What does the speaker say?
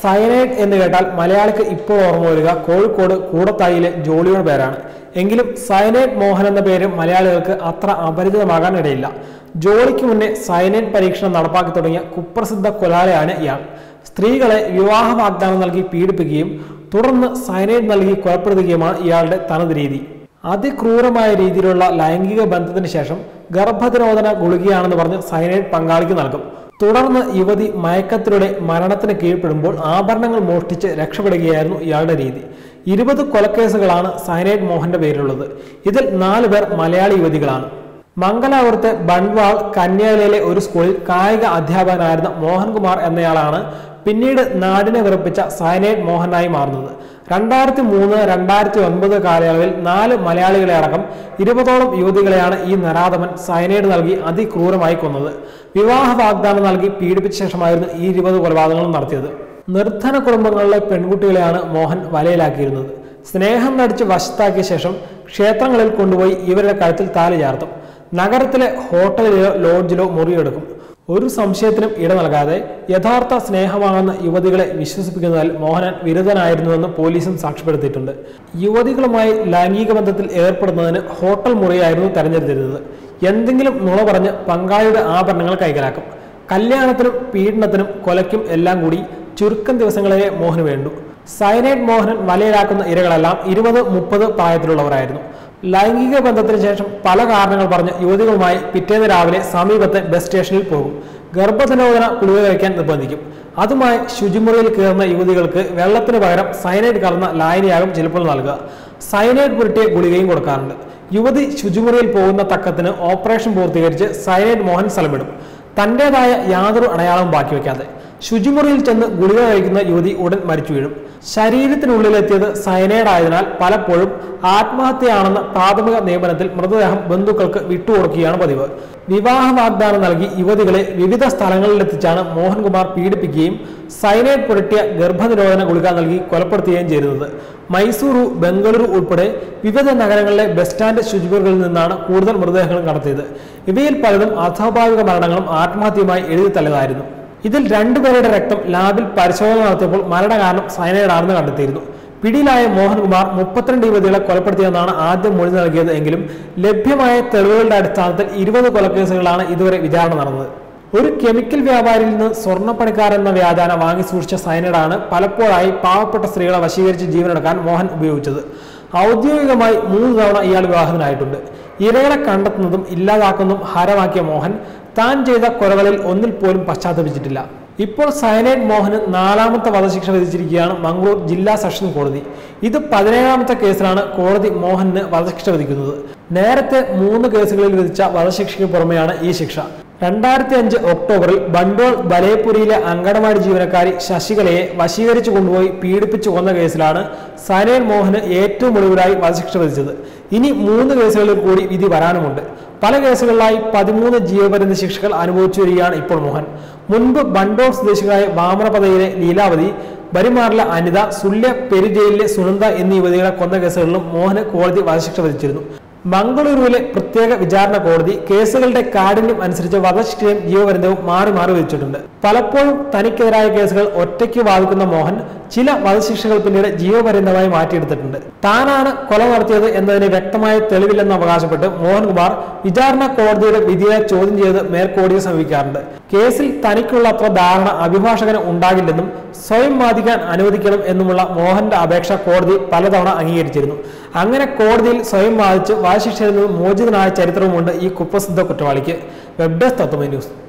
cyanide എന്ന് കേട്ടാൽ മലയാളിക്ക് ഇപ്പോൾ ഓർമ്മ വരിക കോഴിക്കോട് കൂടത്തായിലെ ജോളിയുടെ പേരാണ് എങ്കിലും സയനൈഡ് മോഹൻ എന്ന പേര് മലയാളികൾക്ക് അത്ര അപരിചിതമാകാൻ ഇടയില്ല ജോളിക്ക് മുന്നേ സയനൈഡ് പരീക്ഷണം നടപ്പാക്കി തുടങ്ങിയ കുപ്രസിദ്ധ കൊലാലയാണ് ഇയാൾ സ്ത്രീകളെ വിവാഹ വാഗ്ദാനം നൽകി പീഡിപ്പിക്കുകയും തുടർന്ന് സയനൈഡ് നൽകി കൊലപ്പെടുത്തുകയുമാണ് ഇയാളുടെ തനത് രീതി അതിക്രൂരമായ രീതിയിലുള്ള ലൈംഗിക ബന്ധത്തിന് ശേഷം ഗർഭനിരോധന ഗുളികയാണെന്ന് പറഞ്ഞ് സയനൈഡ് പങ്കാളിക്ക് നൽകും തുടർന്ന് യുവതി മയക്കത്തിലൂടെ മരണത്തിന് കീഴ്പ്പെടുമ്പോൾ ആഭരണങ്ങൾ മോഷ്ടിച്ച് രക്ഷപ്പെടുകയായിരുന്നു ഇയാളുടെ രീതി ഇരുപത് കൊലക്കേസുകളാണ് സയനൈഡ് മോഹന്റെ പേരിലുള്ളത് ഇതിൽ നാല് പേർ മലയാളി യുവതികളാണ് മംഗലാപുരത്തെ ബൺവാൾ കന്യാലയിലെ ഒരു സ്കൂളിൽ കായിക അധ്യാപകനായിരുന്ന മോഹൻകുമാർ എന്നയാളാണ് പിന്നീട് നാടിനെ വിറപ്പിച്ച സയനൈഡ് മോഹനായി മാറുന്നത് രണ്ടായിരത്തി മൂന്ന് രണ്ടായിരത്തി ഒൻപത് കാലയളവിൽ നാല് മലയാളികളെ അടക്കം ഇരുപതോളം യുവതികളെയാണ് ഈ നരാധമൻ സയനൈഡ് നൽകി അതിക്രൂരമായി കൊന്നത് വിവാഹ വാഗ്ദാനം നൽകി പീഡിപ്പിച്ച ശേഷമായിരുന്നു ഈ ഇരുപത് കൊലപാതകങ്ങളും നടത്തിയത് നിർധന കുടുംബങ്ങളിലെ പെൺകുട്ടികളെയാണ് മോഹൻ വലയിലാക്കിയിരുന്നത് സ്നേഹം നടിച്ച് വശത്താക്കിയ ശേഷം ക്ഷേത്രങ്ങളിൽ കൊണ്ടുപോയി ഇവരുടെ കഴുത്തിൽ താലി ചാർത്തും നഗരത്തിലെ ഹോട്ടലിലോ ലോഡ്ജിലോ മുറിയെടുക്കും ഒരു സംശയത്തിനും ഇട നൽകാതെ യഥാർത്ഥ സ്നേഹമാണെന്ന യുവതികളെ വിശ്വസിപ്പിക്കുന്നതിൽ മോഹനൻ വിരുദ്ധനായിരുന്നുവെന്ന് പോലീസും സാക്ഷ്യപ്പെടുത്തിയിട്ടുണ്ട് യുവതികളുമായി ലൈംഗിക ബന്ധത്തിൽ ഏർപ്പെടുന്നതിന് ഹോട്ടൽ മുറിയായിരുന്നു തെരഞ്ഞെടുത്തിരുന്നത് എന്തെങ്കിലും നുണ പറഞ്ഞ് പങ്കാളിയുടെ ആഭരണങ്ങൾ കൈക്കലാക്കും കല്യാണത്തിനും പീഡനത്തിനും കൊലയ്ക്കും എല്ലാം കൂടി ചുരുക്കം ദിവസങ്ങളിലെ മോഹന് വേണ്ടു സൈനൈഡ് മോഹനൻ വലയിലാക്കുന്ന ഇരകളെല്ലാം ഇരുപത് മുപ്പത് പ്രായത്തിലുള്ളവരായിരുന്നു ലൈംഗിക ബന്ധത്തിന് ശേഷം പല കാരണങ്ങൾ പറഞ്ഞ് യുവതികളുമായി പിറ്റേന്ന് രാവിലെ സമീപത്തെ ബസ് സ്റ്റേഷനിൽ പോകും ഗർഭനിരോധന ഗുളിക കഴിക്കാൻ നിർബന്ധിക്കും അതുമായി ശുചിമുറിയിൽ കയറുന്ന യുവതികൾക്ക് വെള്ളത്തിന് പകരം സൈനൈഡ് കലർന്ന ലായനിയാകും ചിലപ്പോൾ നൽകുക സൈനൈഡ് പുരട്ടിയ ഗുളികയും കൊടുക്കാറുണ്ട് യുവതി ശുചിമുറിയിൽ പോകുന്ന തക്കത്തിന് ഓപ്പറേഷൻ പൂർത്തീകരിച്ച് സൈനൈഡ് മോഹൻ സ്ഥലമിടും തന്റേതായ യാതൊരു അടയാളവും ബാക്കി വയ്ക്കാതെ ശുചിമുറിയിൽ ചെന്ന് ഗുളിക കഴിക്കുന്ന യുവതി ഉടൻ മരിച്ചു വീഴും ശരീരത്തിനുള്ളിലെത്തിയത് സയനൈഡ് ആയതിനാൽ പലപ്പോഴും ആത്മഹത്യയാണെന്ന പ്രാഥമിക നിയമനത്തിൽ മൃതദേഹം ബന്ധുക്കൾക്ക് വിട്ടുകൊടുക്കുകയാണ് പതിവ് വിവാഹ വാഗ്ദാനം നൽകി യുവതികളെ വിവിധ സ്ഥലങ്ങളിലെത്തിച്ചാണ് മോഹൻകുമാർ പീഡിപ്പിക്കുകയും സൈനൈഡ് പുരട്ടിയ ഗർഭനിരോധന ഗുളിക നൽകി കൊലപ്പെടുത്തുകയും ചെയ്തിരുന്നത് മൈസൂരു ബംഗളൂരു ഉൾപ്പെടെ വിവിധ നഗരങ്ങളിലെ ബസ് സ്റ്റാൻഡ് ശുചിമുറികളിൽ നിന്നാണ് കൂടുതൽ മൃതദേഹങ്ങൾ കടത്തിയത് ഇവയിൽ പലതും അസ്വാഭാവിക മരണങ്ങളും ആത്മഹത്യയുമായി എഴുതി തള്ളിയതായിരുന്നു ഇതിൽ രണ്ടുപേരുടെ രക്തം ലാബിൽ പരിശോധന നടത്തിയപ്പോൾ മരണകാരണം സയനൈഡ് ആണെന്ന് കണ്ടെത്തിയിരുന്നു പിടിയിലായ മോഹൻകുമാർ മുപ്പത്തിരണ്ട് യുവതികളെ കൊലപ്പെടുത്തിയെന്നാണ് ആദ്യം മൊഴി നൽകിയത് എങ്കിലും ലഭ്യമായ തെളിവുകളുടെ അടിസ്ഥാനത്തിൽ ഇരുപത് കൊലക്കേസുകളാണ് ഇതുവരെ വിചാരണ നടന്നത് ഒരു കെമിക്കൽ വ്യാപാരിയിൽ നിന്ന് സ്വർണ്ണപ്പണിക്കാരൻ എന്ന വ്യാജാന വാങ്ങി സൂക്ഷിച്ച സയനൈഡാണ് പലപ്പോഴായി പാവപ്പെട്ട സ്ത്രീകളെ വശീകരിച്ച് ജീവനെടുക്കാൻ മോഹൻ ഉപയോഗിച്ചത് ഔദ്യോഗികമായി മൂന്ന് തവണ ഇയാൾ വിവാഹത്തിനായിട്ടുണ്ട് ഇരകളെ കണ്ടെത്തുന്നതും ഇല്ലാതാക്കുന്നതും ഹരമാക്കിയ മോഹൻ താൻ ചെയ്ത കൊലകളിൽ ഒന്നിൽ പോലും പശ്ചാത്തപിച്ചിട്ടില്ല ഇപ്പോൾ സയനൈഡ് മോഹന് നാലാമത്തെ വധശിക്ഷ വിധിച്ചിരിക്കുകയാണ് മംഗളൂർ ജില്ലാ സെഷൻ കോടതി ഇത് പതിനേഴാമത്തെ കേസിലാണ് കോടതി മോഹന് വധശിക്ഷ വിധിക്കുന്നത് നേരത്തെ മൂന്ന് കേസുകളിൽ വിധിച്ച വധശിക്ഷയ്ക്ക് പുറമെയാണ് ഈ ശിക്ഷ രണ്ടായിരത്തി അഞ്ച് ഒക്ടോബറിൽ ബണ്ടോൾ ബലേപുരിയിലെ അങ്കണവാടി ജീവനക്കാരി ശശികലയെ വശീകരിച്ചു കൊണ്ടുപോയി പീഡിപ്പിച്ചു കൊന്ന കേസിലാണ് സയനൈഡ് മോഹന് ഏറ്റവും ഒടുവിലായി വധശിക്ഷ വിധിച്ചത് ഇനി മൂന്ന് കേസുകളിൽ കൂടി വിധി വരാനുമുണ്ട് പല കേസുകളിലായി പതിമൂന്ന് ജീവപര്യന്ത ശിക്ഷകൾ അനുഭവിച്ചു വരികയാണ് ഇപ്പോൾ മോഹൻ മുൻപ് ബണ്ടോൾ സ്വദേശികളായ വാമനപദയിലെ ലീലാവതി ബരിമാറിലെ അനിത സുല്യ പെരുജയിലിലെ സുനന്ദ എന്നീ യുവതികളെ കൊന്ന കേസുകളിലും മോഹന് കോടതി വധശിക്ഷ വിധിച്ചിരുന്നു മംഗളൂരുവിലെ പ്രത്യേക വിചാരണ കോടതി കേസുകളുടെ കാഠിന്യം അനുസരിച്ച് വധശിക്ഷയും ജീവപര്യന്തവും മാറി മാറി വിധിച്ചിട്ടുണ്ട് പലപ്പോഴും തനിക്കെതിരായ കേസുകൾ ഒറ്റയ്ക്ക് വാദിക്കുന്ന മോഹൻ ചില വധശിക്ഷകൾ പിന്നീട് ജീവപര്യന്തമായി മാറ്റിയെടുത്തിട്ടുണ്ട് താനാണ് കൊല നടത്തിയത് എന്നതിന് വ്യക്തമായ തെളിവില്ലെന്ന് അവകാശപ്പെട്ട് മോഹൻകുമാർ വിചാരണ കോടതിയുടെ വിധിയെ ചോദ്യം ചെയ്ത് മേൽക്കോടതിയെ സമീപിക്കാറുണ്ട് കേസിൽ തനിക്കുള്ള അത്ര ധാരണ അഭിഭാഷകന് ഉണ്ടാകില്ലെന്നും സ്വയം വാദിക്കാൻ അനുവദിക്കണം എന്നുമുള്ള മോഹന്റെ അപേക്ഷ കോടതി പലതവണ അംഗീകരിച്ചിരുന്നു അങ്ങനെ കോടതിയിൽ സ്വയം വാദിച്ച് വധശിക്ഷയിൽ നിന്ന് മോചിതനായ ചരിത്രവുമുണ്ട് ഈ കുപ്രസിദ്ധ കുറ്റവാളിക്ക് വെബ് ഡെസ്ക് തത്വമേ ന്യൂസ്